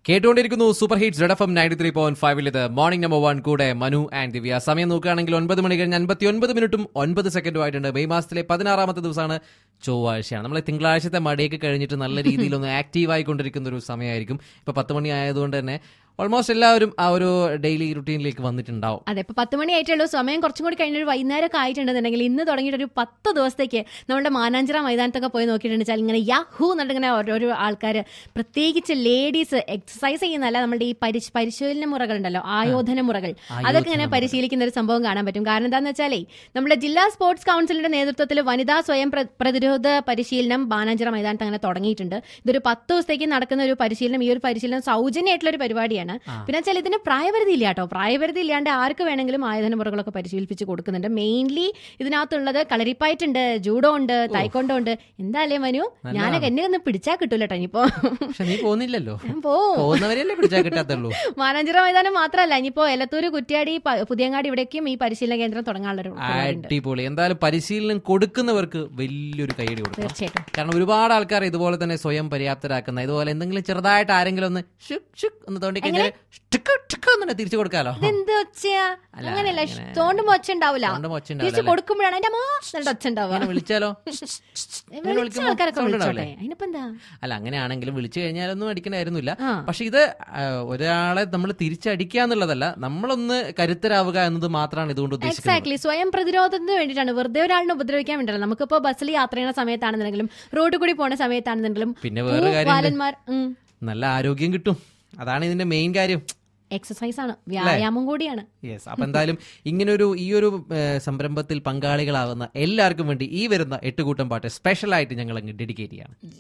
കേട്ടുകൊണ്ടിരിക്കുന്നു super hits red F M ninety three point ഫൈവിൽ ഇത് മോർണിംഗ് നമ്പർ വൺ കൂടെ മനു ആൻഡ് ദിവ്യ സമയം നോക്കുകയാണെങ്കിൽ ഒൻപത് മണി കഴിഞ്ഞ് അൻപത്തി ഒൻപത് മിനിറ്റും ഒൻപത് സെക്കൻഡും ആയിട്ടുണ്ട് മെയ് മാസത്തിലെ പതിനാറാമത്തെ ദിവസമാണ് ചൊവ്വാഴ്ചയാണ് നമ്മൾ തിങ്കളാഴ്ചത്തെ മടിയൊക്കെ കഴിഞ്ഞിട്ട് നല്ല രീതിയിൽ ഒന്ന് ആക്റ്റീവ് ആയിക്കൊണ്ടിരിക്കുന്ന ഒരു സമയമായിരിക്കും ഇപ്പൊ പത്ത് മണി ആയതുകൊണ്ട് തന്നെ ഓൾമോസ്റ്റ് എല്ലാവരും ആ ഒരു ഡെയിലി റുട്ടീനിലേക്ക് വന്നിട്ടുണ്ടാവും അതെ ഇപ്പൊ പത്ത് മണി ആയിട്ടുള്ളൂ സമയം കുറച്ചും കൂടി കഴിഞ്ഞ ഒരു വൈകുന്നേരമൊക്കെ ആയിട്ടുണ്ടെന്നുണ്ടെങ്കിൽ ഇന്ന് തുടങ്ങിയിട്ട് ഒരു പത്ത് ദിവസത്തേക്ക് നമ്മുടെ മാനാഞ്ചിറ മൈതാനത്തൊക്കെ പോയി നോക്കിയിട്ടുണ്ടെങ്കിൽ ഇങ്ങനെ യാഹൂ എന്നിട്ട് ഇങ്ങനെ ഓരോരോ ആൾക്കാർ പ്രത്യേകിച്ച് ലേഡീസ് എക്സസൈസ് ചെയ്യുന്നതല്ല നമ്മുടെ ഈ പരിശ് പരിശീലന മുറകളുണ്ടല്ലോ ആയോധന മുറകൾ അതൊക്കെ ഇങ്ങനെ പരിശീലിക്കുന്ന ഒരു സംഭവം കാണാൻ പറ്റും കാരണം എന്താണെന്ന് വെച്ചാലേ നമ്മുടെ ജില്ലാ സ്പോർട്സ് കൗൺസിലിന്റെ നേതൃത്വത്തിൽ വനിതാ സ്വയം പ്ര- പ്രതിരോധ പരിശീലനം ബാനാഞ്ചിറ മൈതാനത്ത് അങ്ങനെ തുടങ്ങിയിട്ടുണ്ട് ഇതൊരു പത്ത് ദിവസത്തേക്ക് നടക്കുന്ന ഒരു പരിശീലനം ഈ ഒരു പരിശീലനം സൗജന്യമായിട്ടുള്ള ഒരു പരിപാടിയാണ് പിന്നെ വെച്ചാൽ ഇതിന് പ്രായപരിധി ഇല്ല കേട്ടോ പ്രായപരിധി ഇല്ലാണ്ട് ആർക്ക് വേണമെങ്കിലും ആയുധന മുറകളൊക്കെ പരിശീലിപ്പിച്ച് കൊടുക്കുന്നുണ്ട് മെയിൻലി ഇതിനകത്തുള്ളത് കളരിപ്പായിട്ടുണ്ട് ജൂഡോ ഉണ്ട് തൈക്കൊണ്ടോ ഉണ്ട് എന്തായാലേ മനു ഞാനൊക്കെ എന്നെ ഒന്ന് പിടിച്ചാൽ കിട്ടൂല കേട്ടോ ഇനിയിപ്പോ പക്ഷെ നീ പോകുന്നില്ലല്ലോ ഞാൻ പോവും പോകുന്നവരെയല്ലേ പിടിച്ചാൽ കിട്ടാത്തുള്ളൂ മാനാഞ്ചിറ മൈതാനം മാത്രമല്ല ഇനിയിപ്പോ എലത്തൂര് കുറ്റ്യാടി പ- പുതിയങ്ങാടി ഇവിടേക്കും ഈ പരിശീലന കേന്ദ്രം തുടങ്ങാനുള്ള ഒരു പരിപാടിയുണ്ട്. അടിപൊളി എന്തായാലും പരിശീലനം കൊടുക്കുന്നവർക്ക് വലിയൊരു കൈയടി കൊടുക്കണം തീർച്ചയായിട്ടും കാരണം ഒരുപാട് ആൾക്കാർ ഇതുപോലെ തന്നെ സ്വയം പര്യാപ്തരാക്കുന്ന ഇതുപോലെ എന്തെങ്കിലും ചെറുതായിട്ട് ആരെങ്കിലും ഒന്ന് ഷുക് ഷുക് എന്ന് തോണ്ടി കഴിഞ്ഞാൽ ടിക്ക് ടിക്ക് എന്ന് തിരിച്ചു കൊടുക്കാലോ ഇതെന്ത് ഒച്ചയാ അല്ല, അങ്ങനെയല്ല ഇങ്ങനെ തോണ്ടുമ്പോ ഒച്ച ഉണ്ടാവില്ല തോണ്ടുമ്പോ ഒച്ച തിരിച്ച് ഉണ്ടാവില്ല, കൊടുക്കുമ്പോഴാണ് എന്റെ മാ എന്നിട്ട് ഒച്ച ഉണ്ടാവുക അങ്ങനെ വിളിച്ചാലോ അങ്ങനെ വിളിച്ച വിളിക്കുമ്പോ ആൾക്കാരൊക്കെ sound വിളിച്ചോട്ടെ ഉണ്ടാവില്ലേ? അതിനിപ്പോ എന്താ അല്ല അങ്ങനെയാണെങ്കിലും വിളിച്ചു കഴിഞ്ഞാലൊന്നും അടിക്കണമായിരുന്നില്ല ആ. പക്ഷെ ഇത് ആ, ഒരാളെ നമ്മൾ തിരിച്ചടിക്കുക എന്നുള്ളതല്ല നമ്മളൊന്ന് കരുത്തരാവുക എന്നത് മാത്രമാണ് ഇതുകൊണ്ട് ഉദ്ദേശിക്കുന്നത് എക്സാക്ട്ലി സ്വയം പ്രതിരോധത്തിന് വേണ്ടിയിട്ടാണ് വെറുതെ ഒരാളിനെ ഉപദ്രവിക്കാൻ വേണ്ടിയല്ല നമുക്കിപ്പോ ബസ്സിൽ യാത്ര ചെയ്യുന്ന സമയത്താണെന്നുണ്ടെങ്കിലും റോഡിൽ കൂടി പോണ സമയത്താണെന്നുണ്ടെങ്കിലും പിന്നെ വേറെ കാര്യം ബാലന്മാർ നല്ല ആരോഗ്യം കിട്ടും അതാണ് ഇതിന്റെ മെയിൻ കാര്യം എക്സസൈസ് ആണ് വ്യായാമം കൂടിയാണ് യെസ് അപ്പൊ എന്തായാലും ഇങ്ങനൊരു ഈ ഒരു ഏഹ്, സംരംഭത്തിൽ പങ്കാളികളാവുന്ന എല്ലാവർക്കും വേണ്ടി ഈ വരുന്ന എട്ട് കൂട്ടം പാട്ട് സ്പെഷ്യൽ ആയിട്ട് ഞങ്ങൾ അങ്ങ് ഡെഡിക്കേറ്റ് ചെയ്യാണ്